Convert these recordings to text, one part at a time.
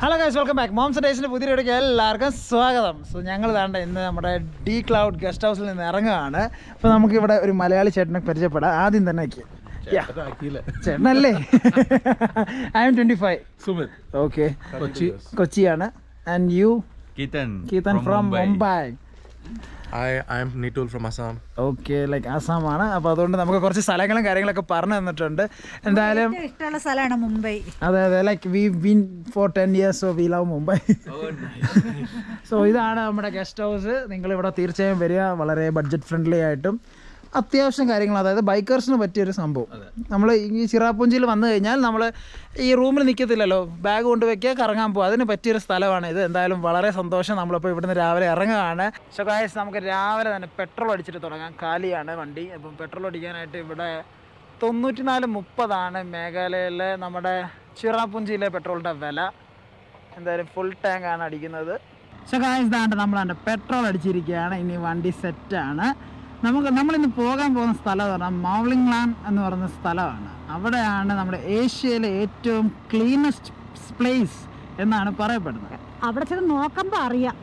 Hello guys welcome back Moms ഡേയ്സിൻ്റെ പുതിയ വീഡിയോക്ക് എല്ലാവർക്കും സ്വാഗതം സോ ഞങ്ങൾ താണ്ട ഇന്ന് നമ്മുടെ ഡി ക്ലൗഡ് ഗസ്റ്റ് ഹൗസിൽ നിന്ന് ഇറങ്ങുകയാണ് അപ്പോൾ നമുക്ക് ഇവിടെ ഒരു മലയാളി ചേട്ടനെ പരിചയപ്പെടാം ആദ്യം തന്നെ ആക്കി ചേട്ടനല്ലേ I am twenty five Sumit okay Kochi കൊച്ചിയാണ് and you Ketan. Ketan from Mumbai I I am Nitul from Assam. Okay like ആസാമാണ് അപ്പോൾ അതുകൊണ്ട് നമുക്ക് കുറച്ച് സ്ഥലങ്ങളും കാര്യങ്ങളൊക്കെ പറഞ്ഞു തന്നിട്ടുണ്ട് എന്തായാലും ഏറ്റവും ഇഷ്ടമുള്ള സ്ഥലമാണ് മുംബൈ അതെ അതെ like we been for ten years so we love Mumbai so ഇതാണ് നമ്മുടെ ഗസ്റ്റ് ഹൗസ് നിങ്ങൾ ഇവിടെ തീർച്ചയായും വരിക വളരെ ബഡ്ജറ്റ് ഫ്രണ്ട്ലി ആയിട്ടും അത്യാവശ്യം കാര്യങ്ങൾ അതായത് ബൈക്കേഴ്സിന് പറ്റിയൊരു സംഭവം നമ്മൾ ഈ ചിറാപ്പുഞ്ചിയിൽ വന്നു കഴിഞ്ഞാൽ നമ്മൾ ഈ റൂമിൽ നിൽക്കത്തില്ലല്ലോ ബാഗ് കൊണ്ട് വെക്കുക കറങ്ങാൻ പോകുക അതിന് പറ്റിയൊരു സ്ഥലമാണ് ഇത് എന്തായാലും വളരെ സന്തോഷം നമ്മളിപ്പോൾ ഇവിടുന്ന് രാവിലെ ഇറങ്ങുകയാണ് സോ ഗായസ് നമുക്ക് രാവിലെ തന്നെ പെട്രോൾ അടിച്ചിട്ട് തുടങ്ങാം കാലിയാണ് വണ്ടി അപ്പം പെട്രോൾ അടിക്കാനായിട്ട് ഇവിടെ തൊണ്ണൂറ്റിനാല് മുപ്പതാണ് മേഘാലയയിലെ നമ്മുടെ ചിറാപ്പുഞ്ചിയിലെ പെട്രോളിൻ്റെ വില എന്തായാലും ഫുൾ ടാങ്ക് ആണ് അടിക്കുന്നത് പക്ഷേ കാശ് ഇതാണ്ട് നമ്മളാണ്ട് പെട്രോൾ അടിച്ചിരിക്കുകയാണ് ഇനി വണ്ടി സെറ്റാണ് നമുക്ക് നമ്മളിന്ന് പോകാൻ പോകുന്ന സ്ഥലം എന്ന് പറഞ്ഞാൽ മൗളിംഗ് ലാൻ എന്ന് പറയുന്ന സ്ഥലമാണ് അവിടെയാണ് നമ്മുടെ ഏഷ്യയിലെ ഏറ്റവും ക്ലീനസ്റ്റ് പ്ലേസ് എന്നാണ് പറയപ്പെടുന്നത് അവിടെ ചെന്ന് നോക്കുമ്പോ അറിയാം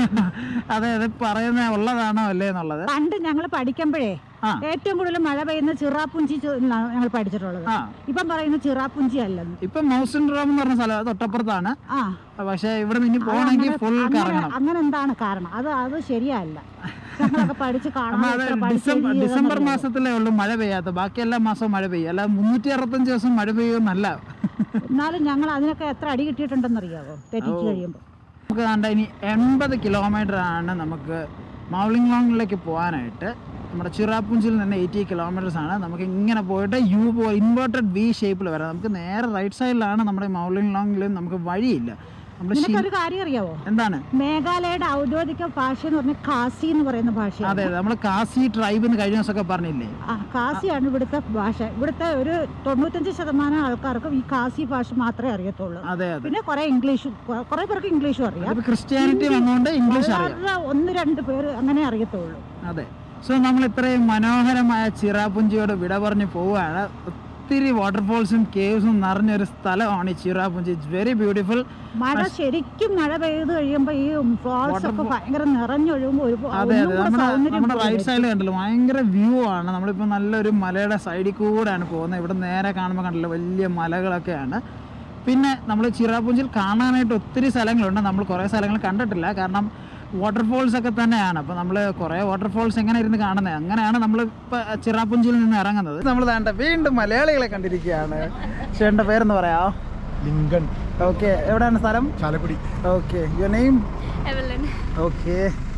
അതെ അത് പറയുന്ന ഉള്ളതാണോ അല്ലേ എന്നുള്ളത് പണ്ട് ഞങ്ങൾ പഠിക്കുമ്പോഴേ ആ. ഏറ്റവും കൂടുതൽ മഴ പെയ്യുന്ന ചിറാപ്പുഞ്ചി ഞങ്ങൾ പഠിച്ചിട്ടുള്ളത് ആ ഇപ്പം പറയുന്ന ചിറാപ്പുഞ്ചി അല്ലെന്ന് ഇപ്പം മൗസിൻ ഡ്രോം എന്ന് പറഞ്ഞ സ്ഥലം അത് തൊട്ടപ്പുറത്താണ് ആ പക്ഷേ ഇവിടെ നിന്ന് ഇനി പോകണമെങ്കിൽ അങ്ങനെ- ഫുൾ അങ്ങനെ- കറങ്ങണം അങ്ങനെ എന്താണ് കാരണം അത് അത് ശരിയല്ല ഞങ്ങളൊക്കെ പഠിച്ച് അമ്മ കാണാൻ അത് എത്ര പഠിച്ച് ഡിസംബർ എഴുതി ഡിസംബർ എഴുതുന്നത് മാസത്തിലേ ഉള്ളൂ മഴ പെയ്യാത്ത ബാക്കി എല്ലാ മാസവും മഴ പെയ്യും അല്ലാതെ മുന്നൂറ്റി അറുപത്തഞ്ച് ദിവസം മഴ പെയ്യുമെന്നല്ല എന്നാലും ഞങ്ങൾ അതിനൊക്കെ എത്ര അടി കിട്ടിയിട്ടുണ്ടെന്ന് അറിയാവോ തെറ്റിച്ച് കഴിയുമ്പോൾ നമുക്ക് കണ്ട ഇനി എൺപത് കിലോമീറ്റർ ആണ് നമുക്ക് മൗളിംഗ് ലോങ്ങിലേക്ക് പോകാനായിട്ട് നമ്മുടെ ചിറാപ്പുഞ്ചിൽ നിന്ന് എയ്റ്റി കിലോമീറ്റേഴ്സ് ആണ് നമുക്ക് ഇങ്ങനെ പോയിട്ട് യു പോ ഇൻവേർട്ടഡ് വി ഷേപ്പിൽ വരാം നമുക്ക് നേരെ റൈറ്റ് സൈഡിലാണ് നമ്മുടെ മൗളിംഗ് ലോങ്ങിലും നമുക്ക് വഴിയില്ല നമ്മൾ നിനക്ക് ഒരു കാര്യം അറിയാവോ എന്താണ് മേഘാലയയുടെ ഔദ്യോഗിക ഭാഷ എന്ന് പറഞ്ഞാൽ കാസി എന്ന് പറയുന്ന ഭാഷയാണ് അതെ നമ്മൾ കാസി ട്രൈബ് എന്ന് കഴിഞ്ഞ ദിവസമൊക്കെ പറഞ്ഞില്ലേ ആ കാസിയാണ് ഇവിടുത്തെ ഭാഷ ഇവിടുത്തെ ഒരു തൊണ്ണൂറ്റഞ്ച് ശതമാനം ആൾക്കാർക്കും ഈ കാസി ഭാഷ മാത്രമേ അറിയത്തുള്ളൂ അതെ അതെ പിന്നെ കുറെ ഇംഗ്ലീഷും കൊ- കുറെ പേർക്ക് ഇംഗ്ലീഷും അറിയാം അതിപ്പോൾ ക്രിസ്ത്യാനിറ്റി വന്നുകൊണ്ട് ഇംഗ്ലീഷ് അറിയാം വളരെ ഒന്ന് രണ്ട് പേര് അങ്ങനെ അറിയത്തുള്ളൂ അതെ സോ നമ്മൾ ഇത്രയും മനോഹരമായ ചിറാപുഞ്ചിയോട് വിട പറഞ്ഞ് പോവുകയാണ് ഒത്തിരി വാട്ടർഫോൾസും കേവ്സും നിറഞ്ഞൊരു സ്ഥലമാണ് ഈ ചിറാപുഞ്ചി ഇറ്റ്സ് വെരി ബ്യൂട്ടിഫുൾ മഴ ശരിക്കും മഴ പെയ്ത് കഴിയുമ്പോ ഈ ഫോൾസ് ഒക്കെ ഭയങ്കര നിറഞ്ഞൊഴുകുമ്പോൾ ഒരു അതെ ഒന്നും അതെ കൂടെ നമ്മുടെ സൗന്ദര്യം നമ്മുടെ റൈറ്റ് കൂടും. സൈഡിൽ കണ്ടല്ലോ ഭയങ്കര വ്യൂ ആണ് നമ്മളിപ്പോൾ നല്ലൊരു മലയുടെ സൈഡിൽ കൂടെയാണ് പോകുന്നത് ഇവിടെ നേരെ കാണുമ്പോൾ കണ്ടല്ലോ വലിയ മലകളൊക്കെയാണ് പിന്നെ നമ്മൾ ചിറാപുഞ്ചിൽ കാണാനായിട്ട് ഒത്തിരി സ്ഥലങ്ങളുണ്ട് നമ്മൾ കുറേ സ്ഥലങ്ങൾ കണ്ടിട്ടില്ല കാരണം വാട്ടർഫോൾസ് ഒക്കെ തന്നെയാണ് അപ്പോൾ നമ്മൾ കുറേ വാട്ടർഫോൾസ് എങ്ങനെ ഇരുന്ന് കാണുന്നത് അങ്ങനെയാണ് നമ്മൾ ഇപ്പോൾ ചിറാപുഞ്ചിയിൽ നിന്ന് ഇറങ്ങുന്നത് നമ്മൾ വേണ്ട വീണ്ടും മലയാളികളെ കണ്ടിരിക്കുകയാണ് ചേട്ടൻ്റെ പേരെന്ന് പറയാം ലിങ്കൺ ഓക്കെ എവിടെയാണ് സ്ഥലം Chalakudy okay your name Evelyn, okay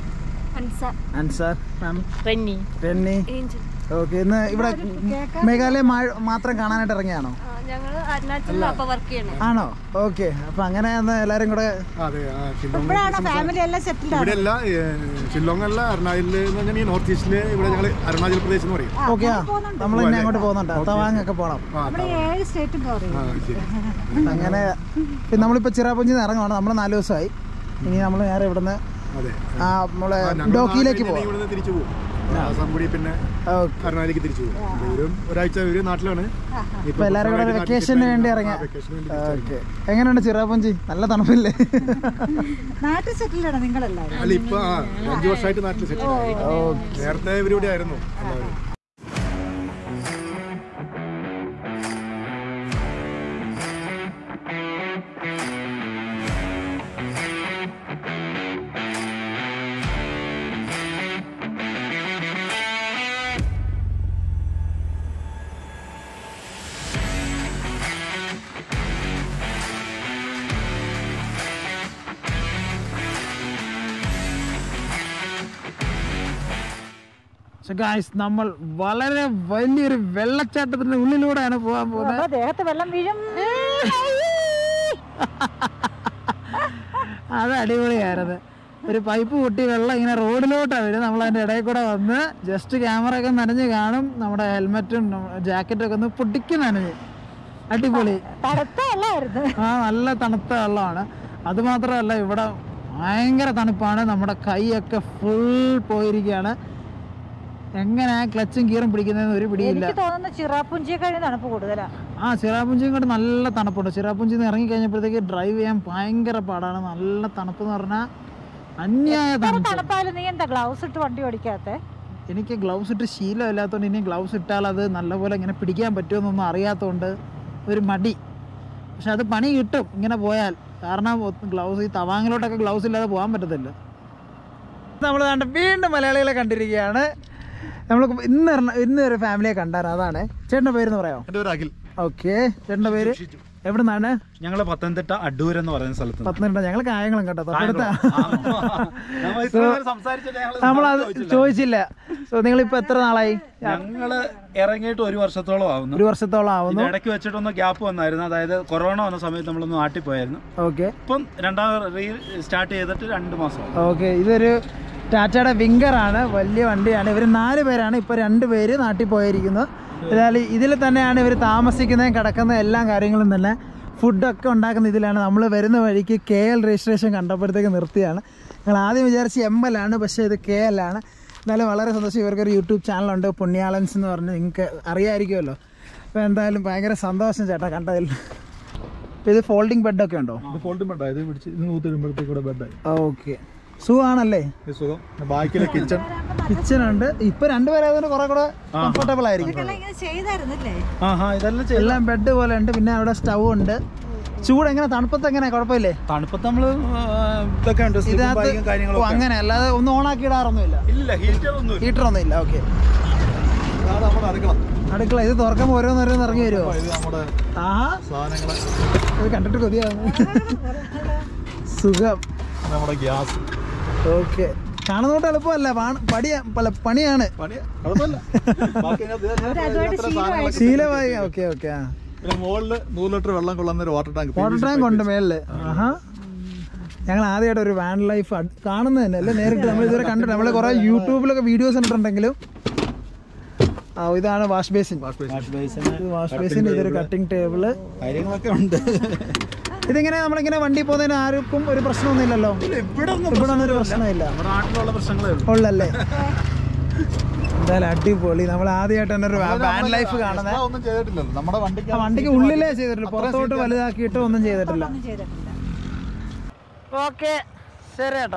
Ansa, Ansar ma'am Rennie, Penny Angel. Okay ഇന്ന് ഇവിടെ മേഘാലയ മഴ മാത്രം കാണാനായിട്ട് ഇറങ്ങിയാണോ ഞങ്ങൾ അരുണാചലിൽ അപ്പൊ വർക്ക് ചെയ്യണേ ആണോ ഓക്കെ അപ്പൊ അങ്ങനെ ഒന്ന് എല്ലാരും കൂടെ അതെ ആ, ഷില്ലോങ് ഇപ്പോഴാണ് ഫാമിലി എല്ലാം സെറ്റിൽഡ് ആണ് ഇവിടെ അല്ല ഷില്ലോങ് അല്ല അരുണാചലിൽ എന്ന് പറഞ്ഞാൽ ഈ നോർത്ത് ഈസ്റ്റില് ഇവിടെ ഞങ്ങൾ അരുണാചൽ പ്രദേശ് എന്ന് പറയും ഓക്കെ ആ നമ്മൾ ഇനി അങ്ങോട്ട് പോകുന്നുണ്ട് തവാങ് ഒക്കെ പോണം ആ, നമ്മുടെ ഏഴ് സ്റ്റേറ്റും കവർ ചെയ്യും ആ ശരി അങ്ങനെ പിന്നെ നമ്മളിപ്പോ ചിറാപുഞ്ചിൽ നിന്ന് ഇറങ്ങുവാണ് നമ്മൾ നാല് ദിവസമായി ഇനി നമ്മൾ നേരെ ഇവിടുന്ന് അതെ ആ നമ്മളെ ആ, ഞങ്ങൾ ഡോക്കിയിലേക്ക് നാളെ പോവാം ഇവിടുന്ന് തിരിച്ചു പോകും ആസാം കൂടി പിന്നെ ഓക്കെ അരുണാചലിലേക്ക് തിരിച്ചു പോകും ഒരു ഒരാഴ്ച ഒരു നാട്ടിലാണ് ഇപ്പൊ എല്ലാരും കൂടെ വെക്കേഷന് വേണ്ടി ഇറങ്ങിയ വെക്കേഷന് വേണ്ടി ഓക്കെ എങ്ങനെയുണ്ട് ചിറാപുഞ്ചി നല്ല തണുപ്പില്ലേ നാട്ടിൽ സെറ്റിൽഡ് ആണ് നിങ്ങളെല്ലാവരും അല്ല ഇപ്പൊ ആ അഞ്ചു വർഷമായിട്ട് നാട്ടിൽ സെറ്റിൽ നേരത്തെ ഇവരിവിടെ ആയിരുന്നു എല്ലാവരും ഗായ്സ് നമ്മൾ വളരെ വലിയൊരു വെള്ളച്ചാട്ടത്തിന്റെ ഉള്ളിലൂടെയാണ് പോകാൻ പോകുന്നത് നമ്മുടെ ദേഹത്ത് വെള്ളം വീഴും അത് അടിപൊളിയായിരുന്നു ഒരു പൈപ്പ് പൊട്ടി വെള്ളം ഇങ്ങനെ റോഡിലോട്ടാണ് വരും നമ്മൾ അതിൻ്റെ ഇടയിൽ കൂടെ വന്ന് ജസ്റ്റ് ക്യാമറ ഒക്കെ നനഞ്ഞ് കാണും നമ്മുടെ ഹെൽമെറ്റും ജാക്കറ്റും ഒക്കെ ഒന്ന് പൊട്ടിക്ക് നനഞ്ഞ് അടിപൊളി തണുത്ത വെള്ളമായിരുന്നു ആ നല്ല തണുത്ത വെള്ളമാണ് അതുമാത്രമല്ല ഇവിടെ ഭയങ്കര തണുപ്പാണ് നമ്മുടെ കൈയൊക്കെ ഫുൾ പോയിരിക്കുകയാണ് എങ്ങനെ ക്ലച്ചും ഗിയറും പിടിക്കുന്നതെന്ന് ഒരു പിടിയില്ല എനിക്ക് തോന്നുന്നു ചിറാപ്പുഞ്ചിയെ കഴിഞ്ഞ തണുപ്പ് കൂടുതലാ ആ ചിറാപ്പുഞ്ചിയും കൊണ്ട് നല്ല തണുപ്പുണ്ട് ചിറാപ്പുഞ്ചിയിൽ നിന്ന് ഇറങ്ങി കഴിഞ്ഞപ്പോഴത്തേക്ക് ഡ്രൈവ് ചെയ്യാൻ ഭയങ്കര പാടാണ് നല്ല തണുപ്പ് എന്ന് പറഞ്ഞാൽ അന്യായ ഇത്ര തണുപ്പ് തണുപ്പായാലും നീ എന്താ ഗ്ലൗസ് ഇട്ട് വണ്ടി ഓടിക്കാത്തെ എനിക്ക് ഗ്ലൗസ് ഇട്ട് ശീലമില്ലാത്തതുകൊണ്ട് ഇനി ഗ്ലൗസ് ഇട്ടാൽ അത് നല്ലപോലെ ഇങ്ങനെ പിടിക്കാൻ പറ്റുമെന്നൊന്നും അറിയാത്തതുകൊണ്ട് ഒരു മടി പക്ഷെ അത് പണി കിട്ടും ഇങ്ങനെ പോയാൽ കാരണം ഗ്ലൗസ് ഈ തവാങ്ങിലോട്ടൊക്കെ ഗ്ലൗസ് ഇല്ലാതെ പോകാൻ പറ്റത്തില്ല നമ്മൾ കണ്ട വീണ്ടും മലയാളികളെ കണ്ടിരിക്കുകയാണ് നമ്മൾ ഇന്ന് എറണ- ഇന്ന് ഒരു ഫാമിലിയെ കണ്ടായിരുന്നു അതാണ് ചേട്ടൻ്റെ പേരെന്ന് പറയാമോ എൻ്റെ ഒരു അഖിൽ ഓക്കെ ചേട്ടൻ്റെ പേര് എവിടെ നിന്നാണ് ഞങ്ങൾ പത്തനംതിട്ട അഡൂർ എന്ന് പറയുന്ന സ്ഥലത്ത് പത്തനംതിട്ട ഞങ്ങൾ കായങ്ങളും കേട്ടോ തൊട്ടടുത്ത സംസാരിച്ചിട്ട് നമ്മളത് ചോദിച്ചില്ല സോ നിങ്ങളിപ്പോൾ എത്ര നാളായി ഞങ്ങള് ഇറങ്ങിയിട്ട് ഒരു വർഷത്തോളം ആവുന്നു ഒരു വർഷത്തോളം ആവുന്നു ഇതിന്റെ ഇടയ്ക്ക് വെച്ചിട്ടൊന്ന് ഗ്യാപ്പ് വന്നായിരുന്നു അതായത് കൊറോണ വന്ന സമയത്ത് നമ്മളൊന്ന് നാട്ടിൽ പോയായിരുന്നു ഓക്കെ ഇപ്പം രണ്ടാമത് റീ സ്റ്റാർട്ട് ചെയ്തിട്ട് രണ്ട് മാസം ഓക്കെ ഇതൊരു ടാറ്റയുടെ വിങ്കറാണ് വലിയ വണ്ടിയാണ് ഇവർ നാല് പേരാണ് ഇപ്പോൾ രണ്ട് പേര് നാട്ടിൽ പോയിരിക്കുന്നത് ഏതായാലും ഇതിൽ തന്നെയാണ് ഇവർ താമസിക്കുന്നതും കിടക്കുന്നതും എല്ലാ കാര്യങ്ങളും തന്നെ ഫുഡൊക്കെ ഉണ്ടാക്കുന്ന ഇതിലാണ് നമ്മൾ വരുന്ന വഴിക്ക് കെ എൽ രജിസ്ട്രേഷൻ കണ്ടപ്പോഴത്തേക്ക് നിർത്തിയാണ് ഞങ്ങൾ ആദ്യം വിചാരിച്ച് എം എൽ ആണ് പക്ഷേ ഇത് കെ എൽ ആണ് എന്നാലും വളരെ സന്തോഷം ഇവർക്കൊരു യൂട്യൂബ് ചാനലുണ്ട് പുണ്യാളൻസ് എന്ന് പറഞ്ഞ് നിങ്ങൾക്ക് അറിയാമായിരിക്കുമല്ലോ അപ്പോൾ എന്തായാലും ഭയങ്കര സന്തോഷം ചേട്ടാ കണ്ടതിൽ അപ്പോൾ ഇത് ഫോൾഡിംഗ് ബെഡൊക്കെ ഉണ്ടോ ഇത് ഫോൾഡ് ബെഡായി ഇത് പിടിച്ച് ഇത് നൂത്തിടുമ്പോഴത്തേക്ക് ഇവിടെ ബെഡായി ഓക്കെ സുഖമാണല്ലേ ഇത് സുഖം ബാക്കിലെ കിച്ചൺ കിച്ചൺ ഉണ്ട് ഇപ്പൊ രണ്ടുപേരായതുകൊണ്ട് കുറെ കൂടെ കംഫർട്ടബിൾ ആയിരിക്കും ഇങ്ങനെ ചെയ്തായിരുന്നില്ലേ ആഹാ ഇതെല്ലാം ചെയ്തു എല്ലാം ബെഡ് പോലെ ഉണ്ട് പിന്നെ അവിടെ സ്റ്റൗ ഉണ്ട് ചൂട് എങ്ങനെ തണുപ്പത്ത് എങ്ങനെ കുഴപ്പമില്ലേ തണുപ്പത്ത് നമ്മള് ആ, ഇതൊക്കെ ഉണ്ട് സ്ലിപ്പും ബാഗും ഓ, കാര്യങ്ങളൊക്കെ അങ്ങനെ അല്ലാതെ ഒന്നും ഓണാക്കി ഇടാറൊന്നുമില്ല ഇല്ല ഹീറ്റർ ഒന്നും ഹീറ്റർ ഒന്നും ഇല്ല ഓക്കെ അതാണ് നമ്മുടെ അടുക്കള അടുക്കള ഇത് തുറക്കുമ്പോൾ ഓരോന്നോരോന്ന് ഇറങ്ങി വരുമോ ഇത് നമ്മുടെ ആഹാ സാധനങ്ങൾ ഇത് കണ്ടിട്ട് കൊതിയാവുന്നു സുഖം നമ്മുടെ ഗ്യാസ് ഓക്കെ കാണുന്നോട്ട് എളുപ്പമല്ല പാണ്- പടിയാ പല പണിയാണ് പണി കുഴപ്പമില്ല ബാക്കി അതിനകത്ത് ഇത് അതുമായിട്ട് ഇത്ര സാധനങ്ങളൊക്കെ ശീലമായി ഓക്കെ ഓക്കെ ആ പിന്നെ മുകളില് നൂറ് ലിറ്റർ വെള്ളം കൊള്ളുന്ന ഒരു വാട്ടർ ടാങ്ക് വാട്ടർ ടാങ്ക് ഉണ്ട് മേളില് ആഹാ ഞങ്ങൾ ആദ്യമായിട്ട് ഒരു വാൻ ലൈഫ് കാണുന്നത് തന്നെ അല്ലേ നേരിട്ട് നമ്മൾ ഇതുവരെ കണ്ടിട്ട് നമ്മൾ കുറെ യൂട്യൂബിലൊക്കെ വീഡിയോസ് കണ്ടിട്ടുണ്ടെങ്കിലും ആ ഇതാണ് വാഷ് ബേസിൻ ഇത് വാഷ് ബേസിൻ ഇതൊരു കട്ടിംഗ് ടേബിള് കാര്യങ്ങളൊക്കെ ഉണ്ട് ഇതിങ്ങനെ നമ്മളിങ്ങനെ വണ്ടി പോകുന്നതിന് ആർക്കും ഒരു പ്രശ്നമൊന്നുമില്ലല്ലോ ഇവിടെ ഒന്നും ഇവിടെ ഒന്നും ഒരു പ്രശ്നമില്ല നമ്മുടെ നാട്ടിലുള്ള പ്രശ്നങ്ങളേ ഉള്ളൂ ഉള്ളല്ലേ എന്തായാലും അടിപൊളി നമ്മൾ ആദ്യമായിട്ട് തന്നെ ഒരു വാൻ ലൈഫ് കാണുന്നത് ഒന്നും ചെയ്തിട്ടില്ലല്ലോ നമ്മുടെ വണ്ടിക്ക് ആ വണ്ടിക്ക് ഉള്ളിലേ ചെയ്തിട്ടില്ല പുറത്തോട്ട് വലുതാക്കിയിട്ട് ഒന്നും ചെയ്തിട്ടില്ല ചെയ്തിട്ടില്ല ഓക്കെ ശരി ചേട്ടാ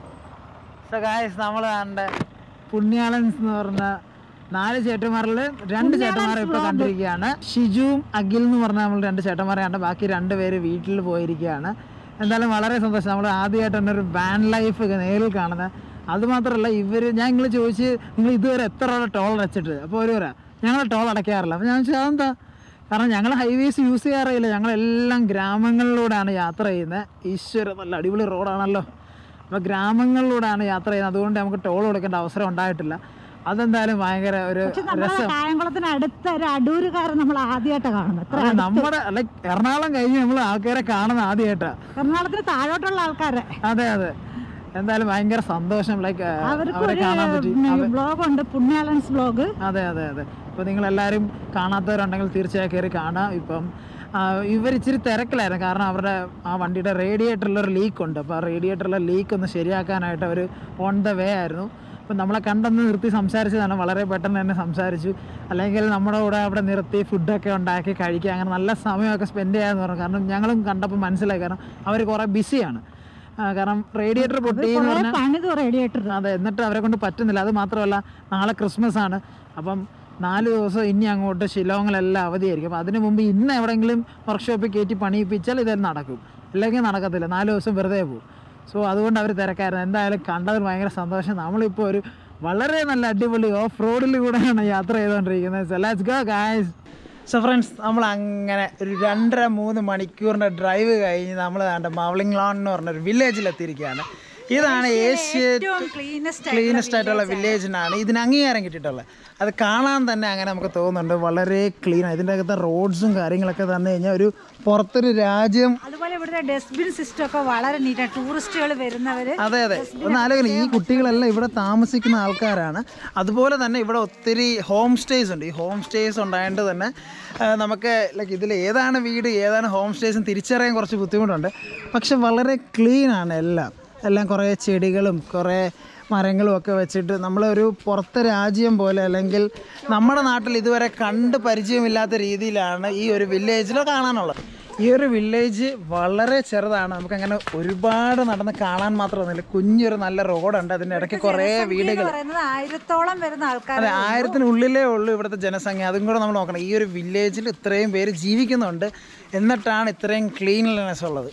സോ ഗായ്സ് നമ്മൾ കണ്ട പുണ്യാളൻസ് എന്ന് പറഞ്ഞ നാല് ചേട്ടന്മാരിൽ രണ്ട് ചേട്ടന്മാരെ ഇപ്പൊ കണ്ടിരിക്കുകയാണ് ഷിജുവും അഖിൽ എന്ന് പറഞ്ഞ നമ്മൾ രണ്ട് ചേട്ടന്മാരെ കണ്ട ബാക്കി രണ്ട് പേര് വീട്ടിൽ പോയിരിക്കുകയാണ് എന്തായാലും വളരെ സന്തോഷം നമ്മൾ ആദ്യമായിട്ട് തന്നെ ഒരു വാൻ ലൈഫ് നേരിൽ കാണുന്നത് അതുമാത്രമല്ല ഇവർ ഞാൻ നിങ്ങൾ ചോദിച്ച് നിങ്ങൾ ഇതുവരെ എത്ര രൂപ ടോൾ അടച്ചിട്ട് അപ്പോൾ ഒരു പറയാം ഞങ്ങൾ ടോൾ അടയ്ക്കാറില്ല അപ്പോൾ ഞാൻ ചോദിച്ചാൽ അതെന്താ കാരണം ഞങ്ങൾ ഹൈവേസ് യൂസ് ചെയ്യാറില്ല ഞങ്ങളെല്ലാം ഗ്രാമങ്ങളിലൂടെയാണ് യാത്ര ചെയ്യുന്നത് ഈശ്വര നല്ല അടിപൊളി റോഡാണല്ലോ അപ്പോൾ ഗ്രാമങ്ങളിലൂടെയാണ് യാത്ര ചെയ്യുന്നത് അതുകൊണ്ട് നമുക്ക് ടോൾ കൊടുക്കേണ്ട അവസരം ഉണ്ടായിട്ടില്ല അതെന്തായാലും ഭയങ്കര ഒരു പക്ഷെ നമ്മുടെ രസം കായംകുളത്തിന് അടുത്ത ഒരു അടൂരുകാരൻ നമ്മൾ ആദ്യമായിട്ടാണ് കാണുന്നത് എത്ര അത് നമ്മുടെ ലൈക്ക് എറണാകുളം കഴിഞ്ഞ് നമ്മൾ ആൾക്കാരെ കാണുന്ന ആദ്യമായിട്ടാണ് എറണാകുളത്തിന് താഴോട്ടുള്ള ആൾക്കാരെ അതെ അതെ എന്തായാലും ഭയങ്കര സന്തോഷം ലൈക്ക് അവർക്ക് അവരെ ഒരു കാണാൻ പറ്റി ബ്ലോഗ് ഉണ്ട് പുണ്യാലൻസ് ബ്ലോഗ് അതെ അതെ അതെ ഇപ്പോൾ നിങ്ങളെല്ലാവരും കാണാത്തവരുണ്ടെങ്കിൽ തീർച്ചയായും കയറി കാണാം ഇപ്പം ഇവർ ഇച്ചിരി തിരക്കിലായിരുന്നു കാരണം അവരുടെ ആ വണ്ടിയുടെ റേഡിയേറ്ററിലൊരു ലീക്ക് ഉണ്ട് അപ്പോൾ ആ റേഡിയേറ്ററിലെ ലീക്ക് ഒന്ന് ശരിയാക്കാനായിട്ട് അവർ ഓൺ ദ വേ ആയിരുന്നു അപ്പം നമ്മളെ കണ്ടൊന്ന് നിർത്തി സംസാരിച്ചതാണ് വളരെ പെട്ടെന്ന് തന്നെ സംസാരിച്ചു അല്ലെങ്കിൽ നമ്മുടെ കൂടെ അവിടെ നിർത്തി ഫുഡൊക്കെ ഉണ്ടാക്കി കഴിക്കുക അങ്ങനെ നല്ല സമയമൊക്കെ സ്പെൻഡ് ചെയ്യാമെന്ന് പറഞ്ഞു കാരണം ഞങ്ങളും കണ്ടപ്പോൾ മനസ്സിലായി കാരണം അവർ കുറേ ബിസിയാണ് കാരണം റേഡിയേറ്റർ പൊട്ടി എന്ന് കുറെ പറഞ്ഞാൽ പണിത് റേഡിയേറ്റർ അതെ എന്നിട്ട് അവരെ കൊണ്ട് പറ്റുന്നില്ല അത് മാത്രമല്ല നാളെ ക്രിസ്മസ് ആണ് അപ്പം നാല് ദിവസം ഇനി അങ്ങോട്ട് ഷിലോങ്ങിലെല്ലാം അവധിയായിരിക്കും അപ്പം അതിന് മുമ്പ് ഇന്ന് എവിടെയെങ്കിലും വർക്ക്ഷോപ്പിൽ കയറ്റി പണിയിപ്പിച്ചാൽ ഇത് നടക്കും ഇല്ലെങ്കിൽ നടക്കത്തില്ല നാല് ദിവസം വെറുതെ പോകും സോ അതുകൊണ്ട് അവർ തിരക്കായിരുന്നു എന്തായാലും കണ്ടതിൽ ഭയങ്കര സന്തോഷം നമ്മളിപ്പോൾ ഒരു വളരെ നല്ല അടിപൊളി ഓഫ് റോഡിൽ കൂടെയാണ് യാത്ര ചെയ്തുകൊണ്ടിരിക്കുന്നത് so let's go guys so friends നമ്മൾ അങ്ങനെ ഒരു രണ്ടര മൂന്ന് മണിക്കൂറിൻ്റെ ഡ്രൈവ് കഴിഞ്ഞ് നമ്മൾ കണ്ട മവളിംഗ് ലോൺ എന്ന് പറഞ്ഞൊരു വില്ലേജിൽ എത്തിയിരിക്കുകയാണ് ഇതാണ് ഏഷ്യ ക്ലീനസ്റ്റ് ആയിട്ടുള്ള വില്ലേജിനാണ് ഇതിന് അംഗീകാരം കിട്ടിയിട്ടുള്ളത് അത് കാണാൻ തന്നെ അങ്ങനെ നമുക്ക് തോന്നുന്നുണ്ട് വളരെ ക്ലീൻ ഇതിൻ്റെ അകത്തെ റോഡ്സും കാര്യങ്ങളൊക്കെ തന്നു കഴിഞ്ഞാൽ ഒരു പുറത്തൊരു രാജ്യം അതുപോലെ ഇവിടുത്തെ ഡസ്റ്റ്ബിൻ സിസ്റ്റം ഒക്കെ വളരെ നീറ്റാണ് ടൂറിസ്റ്റുകൾ വരുന്നവര് അതെ അതെ ഒന്ന് ആലോചിക്കണം ഈ കുട്ടികളെല്ലാം ഇവിടെ താമസിക്കുന്ന ആൾക്കാരാണ് അതുപോലെ തന്നെ ഇവിടെ ഒത്തിരി ഹോം സ്റ്റേസ് ഉണ്ട് ഈ ഹോം സ്റ്റേസ് ഉണ്ടായതുകൊണ്ട് തന്നെ ആ, നമുക്ക് ലൈക്ക് ഇതിൽ ഏതാണ് വീട് ഏതാണ് ഹോം സ്റ്റേസും തിരിച്ചറിയാൻ കുറച്ച് ബുദ്ധിമുട്ടുണ്ട് പക്ഷെ വളരെ ക്ലീൻ ആണ് എല്ലാം എല്ലാം കുറേ ചെടികളും കുറേ മരങ്ങളും ഒക്കെ വെച്ചിട്ട് നമ്മളൊരു പുറത്തെ രാജ്യം പോലെ അല്ലെങ്കിൽ നമ്മുടെ നാട്ടിൽ ഇതുവരെ കണ്ട് പരിചയമില്ലാത്ത രീതിയിലാണ് ഈ ഒരു വില്ലേജിൽ കാണാനുള്ളത് ഈ ഒരു വില്ലേജ് വളരെ ചെറുതാണ് നമുക്കങ്ങനെ ഒരുപാട് നടന്ന് കാണാൻ മാത്രമൊന്നുമില്ല കുഞ്ഞൊരു നല്ല റോഡുണ്ട് അതിൻ്റെ ഇടയ്ക്ക് കുറേ വീടുകൾ പറയുന്നത് ആയിരത്തോളം വരുന്ന ആൾക്കാർ അതെ ആയിരത്തിനുള്ളിലേ ഉള്ളൂ ഇവിടുത്തെ ജനസംഖ്യ അതും കൂടെ നമ്മൾ നോക്കണം ഈ ഒരു വില്ലേജിൽ ഇത്രയും പേര് ജീവിക്കുന്നുണ്ട് എന്നിട്ടാണ് ഇത്രയും ക്ലീൻലിനെസ് ഉള്ളത്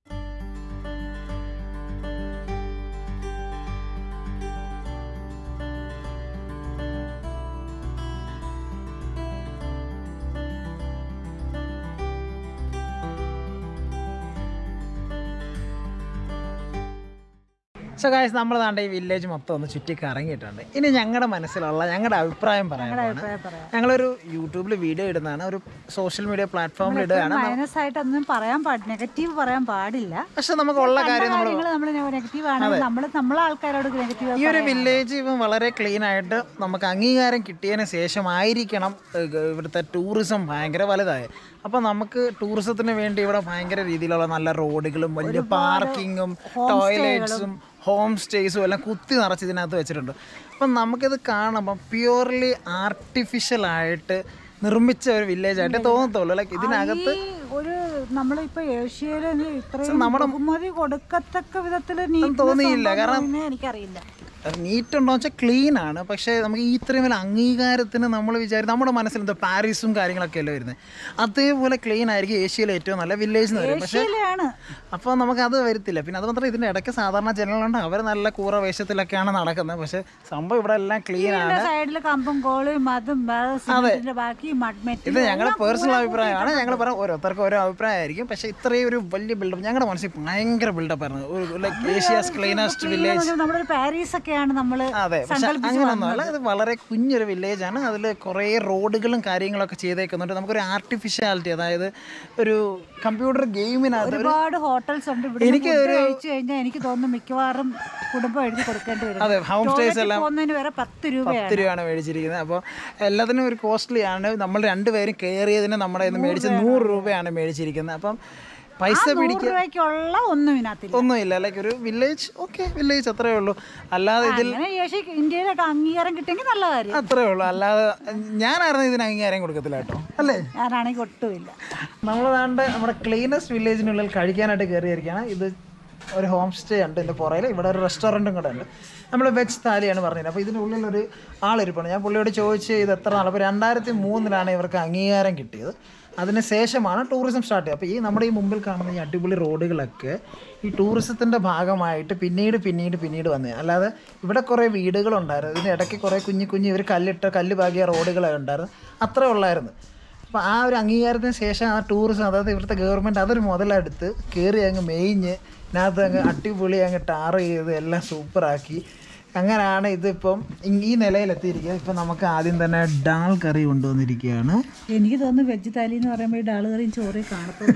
സോ ഗായ്സ് നമ്മൾ താണ്ട ഈ വില്ലേജ് മൊത്തം ഒന്ന് ചുറ്റി കറങ്ങിയിട്ടുണ്ട് ഇനി ഞങ്ങളുടെ മനസ്സിലുള്ള ഞങ്ങളുടെ അഭിപ്രായം പറയാനാണ് ഞങ്ങളൊരു യൂട്യൂബിൽ വീഡിയോ ഇടുന്നതാണ് ഒരു സോഷ്യൽ മീഡിയ പ്ലാറ്റ്ഫോമിൽ ഇടുകയാണ് മൈനസ് ആയിട്ട് ഒന്നും പറയാൻ പാടില്ല നെഗറ്റീവ് പറയാൻ പാടില്ല പക്ഷെ നമുക്ക് ഉള്ള കാര്യം നമ്മൾ കാര്യങ്ങൾ നമ്മൾ നെഗറ്റീവ് ആണ് നമ്മൾ നമ്മളെ ആൾക്കാരോട് നെഗറ്റീവ് ഈ ഒരു വില്ലേജ് ഇപ്പം വളരെ ക്ലീൻ ആയിട്ട് നമുക്ക് അംഗീകാരം കിട്ടിയതിന് ശേഷമായിരിക്കണം ഏഹ്, ഇവിടുത്തെ ടൂറിസം ഭയങ്കര വലുതായത് അപ്പം നമുക്ക് ടൂറിസത്തിന് വേണ്ടി ഇവിടെ ഭയങ്കര രീതിയിലുള്ള നല്ല റോഡുകളും വലിയ പാർക്കിങ്ങും ടോയ്ലറ്റ്സും ഹോം സ്റ്റേസും എല്ലാം കുത്തി നിറച്ച് ഇതിനകത്ത് വെച്ചിട്ടുണ്ട് അപ്പം നമുക്കിത് കാണുമ്പോൾ പ്യുവർലി ആർട്ടിഫിഷ്യലായിട്ട് നിർമ്മിച്ച ഒരു വില്ലേജ് ആയിട്ട് തോന്നത്തുള്ളൂ ലൈക്ക് ഇതിനകത്ത് ഈ ഒരു നമ്മളിപ്പോ ഏഷ്യയില് ഇത്രയും ബഹുമതി കൊടുക്കത്തക്ക വിധത്തില് തോന്നിയില്ല, കാരണം- കാരണം എനിക്കറിയില്ല നീറ്റ് ഉണ്ടോ വെച്ചാൽ ക്ലീൻ ആണ് പക്ഷേ നമുക്ക് ഈ ഇത്രയും വലിയ അംഗീകാരത്തിന് നമ്മൾ വിചാരിക്കും നമ്മുടെ മനസ്സിൽ എന്തോ പാരീസും കാര്യങ്ങളൊക്കെ അല്ലേ വരുന്നത് അതേപോലെ ക്ലീൻ ആയിരിക്കും ഏഷ്യയിലെ ഏറ്റവും നല്ല വില്ലേജ് എന്ന് പറയും പക്ഷേ ഏഷ്യയിലാണ് അപ്പോൾ നമുക്ക് അത് വരത്തില്ല പിന്നെ അത് മാത്രം ഇതിൻ്റെ ഇടയ്ക്ക് സാധാരണ ജനങ്ങളുണ്ട് അവർ നല്ല കൂറ വേഷത്തിലൊക്കെയാണ് നടക്കുന്നത് പക്ഷേ സംഭവം ഇവിടെ എല്ലാം ക്ലീൻ ആണ് സൈഡില് കമ്പും കോളും അതും സിമെന്റിന്റെ ബാക്കി മഡ്മെറ്റ് ഇത് ഞങ്ങളുടെ പേഴ്സണൽ അഭിപ്രായമാണ് ഞങ്ങൾ പറയാം ഓരോരുത്തർക്കും ഓരോ അഭിപ്രായമായിരിക്കും പക്ഷേ ഇത്രയും ഒരു വലിയ ബിൽഡപ്പ് ഞങ്ങളുടെ മനസ്സിൽ ഭയങ്കര ബിൽഡപ്പ് ആയിരുന്നു ഒരു ലൈക്ക് ഏഷ്യാസ് ക്ലീനസ്റ്റ് വില്ലേജ് നമ്മുടെ ഒരു പാരീസ് ഒക്കെയാണ് നമ്മള് അതെ പക്ഷെ അങ്ങനെയൊന്നുമല്ല ഇത് വളരെ കുഞ്ഞൊരു വില്ലേജ് ആണ് അതിൽ കുറേ റോഡുകളും കാര്യങ്ങളൊക്കെ ചെയ്തേക്കുന്നുണ്ട് നമുക്കൊരു ആർട്ടിഫിഷ്യാലിറ്റി അതായത് ഒരു കമ്പ്യൂട്ടർ ഗെയിമിനകത്ത് ഒരു ഒരുപാട് ഹോട്ടൽസ് ഉണ്ട് ഇവിടെ എനിക്ക് ഫുഡ് കഴിച്ചു കഴിഞ്ഞാൽ എനിക്ക് തോന്നുന്നു മിക്കവാറും കുടുംബം എഴുതി കൊടുക്കേണ്ടി വരും അതെ ഹോം സ്റ്റേസ് ടോയ്ലറ്റിൽ എല്ലാം പോകുന്നതിന് വരെ പത്ത് രൂപയാണ് പത്ത് രൂപയാണ് മേടിച്ചിരിക്കുന്നത് അപ്പോൾ എല്ലാത്തിനും ഒരു കോസ്റ്റ്ലി ആണ് നമ്മൾ രണ്ടുപേരും കയറിയതിന് നമ്മുടെ കയ്യിൽ നിന്ന് മേടിച്ച് നൂറ് രൂപയാണ് മേടിച്ചിരിക്കുന്നത് അപ്പം പൈസ നൂറ് പിടിക്കുക രൂപയ്ക്കുള്ള ഒന്നും ഇതിനകത്തില്ല ഒന്നുമില്ല ലൈക്ക് ഒരു വില്ലേജ് ഓക്കെ വില്ലേജ് അത്രേ ഉള്ളൂ അല്ലാതെ ഇതിൽ അങ്ങനെ ഏഷ്യ ഇന്ത്യയിലൊക്കെ അംഗീകാരം കിട്ടിയെങ്കിൽ നല്ല കാര്യം അത്രേ ഉള്ളൂ അല്ലാതെ ഞാനായിരുന്നു ഇതിന് അംഗീകാരം കൊടുക്കത്തില്ല കേട്ടോ അല്ലേ ഞാനാണെങ്കിൽ ഒട്ടുമില്ല നമ്മൾ താണ്ട് നമ്മുടെ ക്ലീനസ്റ്റ് വില്ലേജിനുള്ളിൽ കഴിക്കാനായിട്ട് കയറിയിരിക്കുകയാണ് ഇത് ഒരു ഹോം സ്റ്റേ ഉണ്ട് ഇതിൻ്റെ പുറകിൽ ഇവിടെ ഒരു റെസ്റ്റോറൻറ്റും കൂടെ ഉണ്ട് നമ്മൾ വെജ് താലിയാണ് പറഞ്ഞത് അപ്പോൾ ഇതിൻ്റെ ഉള്ളിൽ ഒരു ആളിരിപ്പാണ് ഞാൻ പുള്ളിയോട് ചോദിച്ച് ഇത് എത്ര നാൾ അപ്പോൾ രണ്ടായിരത്തി മൂന്നിലാണ് ഇവർക്ക് അംഗീകാരം കിട്ടിയത് അതിന് ശേഷമാണ് ടൂറിസം സ്റ്റാർട്ട് ചെയ്യുക അപ്പോൾ ഈ നമ്മുടെ ഈ മുമ്പിൽ കാണുന്ന ഈ അടിപൊളി റോഡുകളൊക്കെ ഈ ടൂറിസത്തിൻ്റെ ഭാഗമായിട്ട് പിന്നീട് പിന്നീട് പിന്നീട് വന്നത് അല്ലാതെ ഇവിടെ കുറേ വീടുകളുണ്ടായിരുന്നു ഇതിൻ്റെ ഇടയ്ക്ക് കുറേ കുഞ്ഞു കുഞ്ഞു ഇവർ കല്ലിട്ട കല്ല് പാകിയ റോഡുകളൊക്കെ ഉണ്ടായിരുന്നു അത്രേ ഉള്ളായിരുന്നു അപ്പോൾ ആ ഒരു അംഗീകാരത്തിന് ശേഷം ആ ടൂറിസം അതായത് ഇവിടുത്തെ ഗവൺമെൻറ് അതൊരു മുതലെടുത്ത് കയറി അങ്ങ് മേയിഞ്ഞ് ഇതിനകത്ത് അങ്ങ് അടിപൊളി അങ്ങ് ടാർ ചെയ്ത് എല്ലാം സൂപ്പറാക്കി അങ്ങനെയാണ് ഇതിപ്പം ഇ- ഈ നിലയിലെത്തിയിരിക്കുന്നത് ഇപ്പം നമുക്ക് ആദ്യം തന്നെ ഡാൽ കറി കൊണ്ടുവന്നിരിക്കുകയാണ് എനിക്ക് തോന്നുന്നു വെജ് താലി എന്ന് പറയുമ്പോൾ ഈ ഡാളുകറിയും ചോറി കാണത്തുള്ളൂ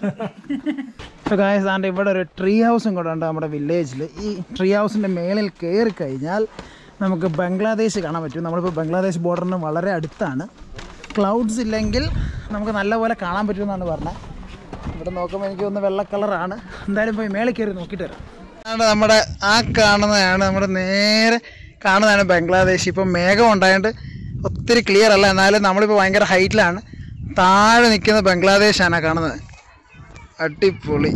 ഇപ്പോൾ ഗായസ് ആണ്ട് ഇവിടെ ഒരു ട്രീ ഹൗസും കൂടെ ഉണ്ട് നമ്മുടെ വില്ലേജിൽ ഈ ട്രീ ഹൗസിൻ്റെ മേളിൽ കയറി കഴിഞ്ഞാൽ നമുക്ക് ബംഗ്ലാദേശ് കാണാൻ പറ്റും നമ്മളിപ്പോൾ ബംഗ്ലാദേശ് ബോർഡറിന് വളരെ അടുത്താണ് ക്ലൗഡ്സ് ഇല്ലെങ്കിൽ നമുക്ക് നല്ലപോലെ കാണാൻ പറ്റുമെന്നാണ് പറഞ്ഞത് ഇവിടെ നോക്കുമ്പോൾ എനിക്ക് തോന്നുന്നു വെള്ള കളറാണ് എന്തായാലും പോയി മേളിൽ കയറി നോക്കിയിട്ട് വരാം അതാണ് നമ്മുടെ ആ കാണുന്നതാണ് നമ്മുടെ നേരെ കാണുന്നതാണ് ബംഗ്ലാദേശ് ഇപ്പം മേഘം ഉണ്ടായതുകൊണ്ട് ഒത്തിരി ക്ലിയർ അല്ല എന്നാലും നമ്മളിപ്പോൾ ഭയങ്കര ഹൈറ്റിലാണ് താഴെ നിൽക്കുന്ന ബംഗ്ലാദേശാണ് ആ കാണുന്നത് അടിപൊളി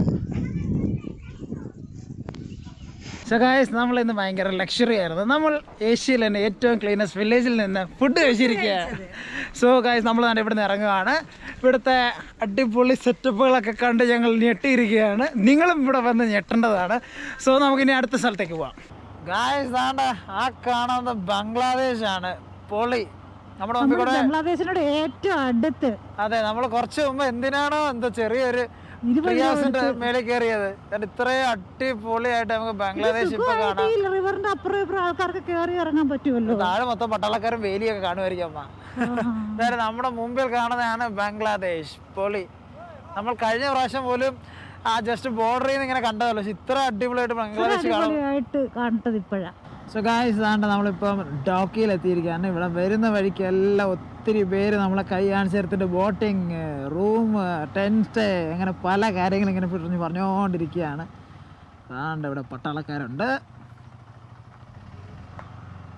സോ ഗായ്സ് നമ്മൾ ഇന്ന് ഭയങ്കര ലക്ഷറി ആയിരുന്നു നമ്മൾ ഏഷ്യയിൽ തന്നെ ഏറ്റവും ക്ലീനസ്റ്റ് വില്ലേജിൽ നിന്ന് ഫുഡ് കഴിച്ചിരിക്കുകയാണ് സോ ഗായ്സ് നമ്മൾ തന്നെ ഇവിടുന്ന് ഇറങ്ങുകയാണ് ഇവിടുത്തെ അടിപൊളി സെറ്റപ്പുകളൊക്കെ കണ്ട് ഞങ്ങൾ ഞെട്ടിയിരിക്കുകയാണ് നിങ്ങളും ഇവിടെ വന്ന് ഞെട്ടേണ്ടതാണ് സോ നമുക്കിനി അടുത്ത സ്ഥലത്തേക്ക് പോവാം ഗായ്സ് താണ്ട ആ കാണുന്നത് ബംഗ്ലാദേശാണ് പൊളി നമ്മുടെ മുമ്പിൽ കൂടെ ബംഗ്ലാദേശിനോട് ഏറ്റവും അടുത്ത് അതെ നമ്മൾ കുറച്ച് മുമ്പ് എന്തിനാണോ എന്തോ ചെറിയൊരു ഇരുപത് റിയാസിന്റെ മേലെ കയറിയത് കാരണം ഇത്രയും അടിപൊളിയായിട്ട് നമുക്ക് ബംഗ്ലാദേശ് ഇപ്പൊ കാണാം ഈ റിവറിന്റെ അപ്പുറം ഇപ്പുറം ആൾക്കാർക്ക് കയറി ഇറങ്ങാൻ പറ്റുമല്ലോ താഴെ മൊത്തം പട്ടാളക്കാരും വേലിയൊക്കെ കാണുമായിരിക്കും അമ്മ എന്തായാലും നമ്മുടെ മുമ്പിൽ കാണുന്നതാണ് ബംഗ്ലാദേശ് പൊളി നമ്മൾ കഴിഞ്ഞ പ്രാവശ്യം പോലും ആ ജസ്റ്റ് ബോർഡറിൽ നിന്ന് ഇങ്ങനെ കണ്ടതല്ലോ പക്ഷെ ഇത്ര അടിപൊളിയായിട്ട് ബംഗ്ലാദേശ് കാണും അടിപൊളിയായിട്ട് കാണട്ടത് ഇപ്പോഴാ സോ ഗായ്സ് ഇതാണ്ട് നമ്മളിപ്പം ഡോക്കിയിൽ എത്തിയിരിക്കുകയാണ് ഇവിടെ വരുന്ന വഴിക്ക് എല്ലാം ഒത്തിരി പേര് നമ്മളെ കൈ കാണിച്ചെടുത്തിട്ട് ബോട്ടിങ് റൂം ടെൻറ്റ് അങ്ങനെ പല കാര്യങ്ങളും ഇങ്ങനെ പിടിഞ്ഞ് പറഞ്ഞുകൊണ്ടിരിക്കുകയാണ് അതാണ്ട് ഇവിടെ പട്ടാളക്കാരുണ്ട്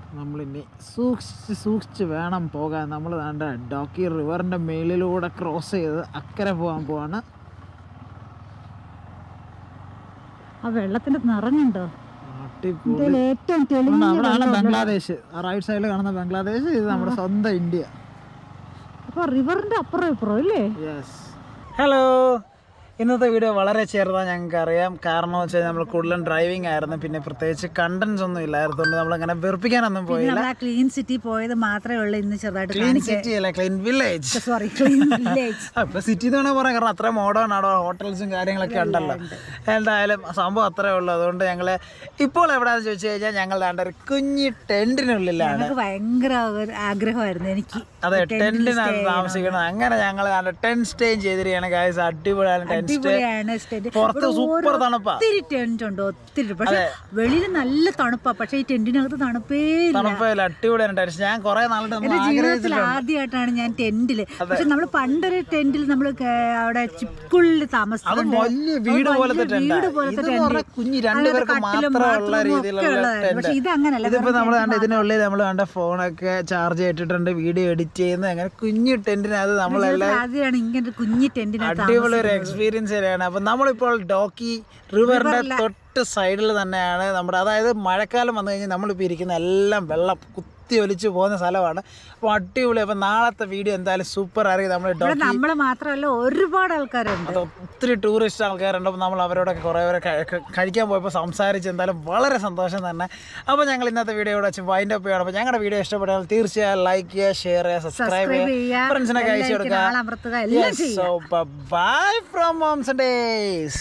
നമ്മളിനി സൂക്ഷിച്ച് സൂക്ഷിച്ച് വേണം പോകാൻ നമ്മൾ വേണ്ട ഡോക്കി റിവറിൻ്റെ മേളിലൂടെ ക്രോസ് ചെയ്ത് അക്കരെ പോകാൻ പോവാണ് ആ വെള്ളത്തിന്റെ നിറഞ്ഞുണ്ടോ അടിപൊളി ഇതിൽ ഏറ്റവും തെളിഞ്ഞ ഉണ്ട്, അവിടെയാണ് വെള്ളം ബംഗ്ലാദേശ് ആ റൈറ്റ് സൈഡിൽ കാണുന്ന ബംഗ്ലാദേശ് ഇത് നമ്മുടെ സ്വന്തം ഇന്ത്യ അപ്പൊ റിവറിന്റെ അപ്പുറം ഇപ്പുറം ഇല്ലേ യെസ് ഹലോ ഇന്നത്തെ വീഡിയോ വളരെ ചെറുതാണ് ഞങ്ങൾക്ക് അറിയാം കാരണം എന്ന് വെച്ചാൽ നമ്മൾ കൂടുതലും ഡ്രൈവിംഗ് ആയിരുന്നു പിന്നെ പ്രത്യേകിച്ച് കണ്ടന്റ്സ് ഒന്നും ഇല്ലായിരുന്നുകൊണ്ട് നമ്മളങ്ങനെ വെറുപ്പിക്കാനൊന്നും പോയില്ല നമ്മൾ ആ ക്ലീൻ സിറ്റി പോയത് മാത്രമേ ഉള്ളൂ ഇന്ന് ചെറുതായിട്ട് ക്ലീൻ സിറ്റി അല്ല clean village sorry clean village ഇപ്പൊ സിറ്റി എന്ന് വേണമെങ്കിൽ പറയാം കാരണം അത്ര മോഡേൺ ആണ് ഹോട്ടൽസും കാര്യങ്ങളൊക്കെ ഉണ്ടല്ലോ എന്തായാലും സംഭവം അത്രേ ഉള്ളൂ അതുകൊണ്ട് ഞങ്ങൾ ഇപ്പോൾ എവിടെയാണെന്ന് ചോദിച്ചു കഴിഞ്ഞാൽ ഞങ്ങൾ ദാണ്ട ഒരു കുഞ്ഞി ടെന്റിനുള്ളിലാണ് ഞങ്ങൾക്ക് ഭയങ്കര ഒരു ആഗ്രഹമായിരുന്നു എനിക്ക് അതെ ടെന്റിനകത്ത് താമസിക്കണം അങ്ങനെ ഞങ്ങൾ ടെൻ സ്റ്റേ ചെയ്തിരിക്കുകയാണ് ഗായ്സ് അടിപൊളിയാണ് ടെൻ സ്റ്റേ അടിപൊളിയാണ് സ്റ്റേറ്റ് പുറത്ത് സൂപ്പർ തണുപ്പാ ഒത്തിരി ടെന്റ് ഉണ്ട് ഒത്തിരി പക്ഷെ വെളിയിൽ നല്ല തണുപ്പാ പക്ഷെ ഈ ടെന്റിനകത്ത് തണുപ്പേ ഇല്ല തണുപ്പില്ല അടിപൊളിയാണ് ടെൻ ഞാൻ കുറെ നാളുടെ എന്റെ ജീവിതത്തിൽ ആദ്യമായിട്ടാണ് ഞാൻ ടെന്റില് പക്ഷെ നമ്മൾ പണ്ടൊരു ടെന്റിൽ നമ്മൾ അവിടെ ചിപ്പുള്ളിൽ അത് താമസിച്ചിട്ടുണ്ട് വലിയ വീട് പോലത്തെ വലിയ ടെന്റ് വീട് പോലത്തെ ഇത് ടെന്റ്. പറഞ്ഞാൽ കുഞ്ഞ് അതിനകത്ത് രണ്ടുപേർക്ക് കട്ടിലും മാത്രമുള്ള bathroom ഒക്കെ രീതിയിലുള്ള ഉള്ളതായിരുന്നു. പക്ഷെ ടെന്റ് ഇത് അങ്ങനല്ല ഇതിപ്പോ നമ്മൾ കണ്ട ഇതിനുള്ളിൽ നമ്മൾ കണ്ട ഫോണൊക്കെ ചാർജ് ചെയ്തിട്ടുണ്ട് വീഡിയോ എഡിറ്റ് ചെയ്യുന്നു അങ്ങനെ കുഞ്ഞു ടെന്റിനകത്ത് നമ്മളെല്ലാം ആദ്യമാണ് ഇങ്ങനെ കുഞ്ഞി ടെന്റിനകത്ത് അടിപൊളി ഒരു എക്സ്പീരിയൻസ് തന്നെയാണ് അപ്പൊ നമ്മളിപ്പോൾ ഡോക്കി റിവറിന്റെ തൊട്ട് സൈഡിൽ തന്നെയാണ് നമ്മുടെ അതായത് മഴക്കാലം വന്നു കഴിഞ്ഞാൽ നമ്മളിപ്പോൾ ഇരിക്കുന്ന എല്ലാം വെള്ളം കുത്തി ഒലിച്ച് പോകുന്ന സ്ഥലമാണ് അപ്പോൾ അടിപൊളി അപ്പോൾ നാളത്തെ വീഡിയോ എന്തായാലും സൂപ്പർ ആയിരിക്കും നമ്മൾ ഇവിടെ ഡോക്കി നമ്മള് മാത്രമല്ല ഒരുപാട് ആൾക്കാരുണ്ട് അത് ഒത്തിരി ടൂറിസ്റ്റ് ആൾക്കാരുണ്ട് അപ്പോൾ നമ്മൾ അവരോടൊക്കെ കുറേ പേരെ കഴി- കഴി- കഴിക്കാൻ പോയപ്പോൾ സംസാരിച്ച് എന്തായാലും വളരെ സന്തോഷം തന്നെ അപ്പോൾ ഞങ്ങൾ ഇന്നത്തെ വീഡിയോ ഇവിടെ വെച്ച് വൈൻഡ് അപ്പ് ചെയ്യണം അപ്പോൾ ഞങ്ങളുടെ വീഡിയോ ഇഷ്ടപ്പെട്ടാൽ തീർച്ചയായും ലൈക്ക് ചെയ്യുക ഷെയർ ചെയ്യുക സബ്സ്ക്രൈബ് Subscribe ചെയ്യുക ചെയ്യുക, ഫ്രണ്ട്സിനൊക്കെ അയച്ചു bell icon കൊടുക്കുക ആളമർത്തുക, എല്ലാം ചെയ്യുക. So bye from Moms days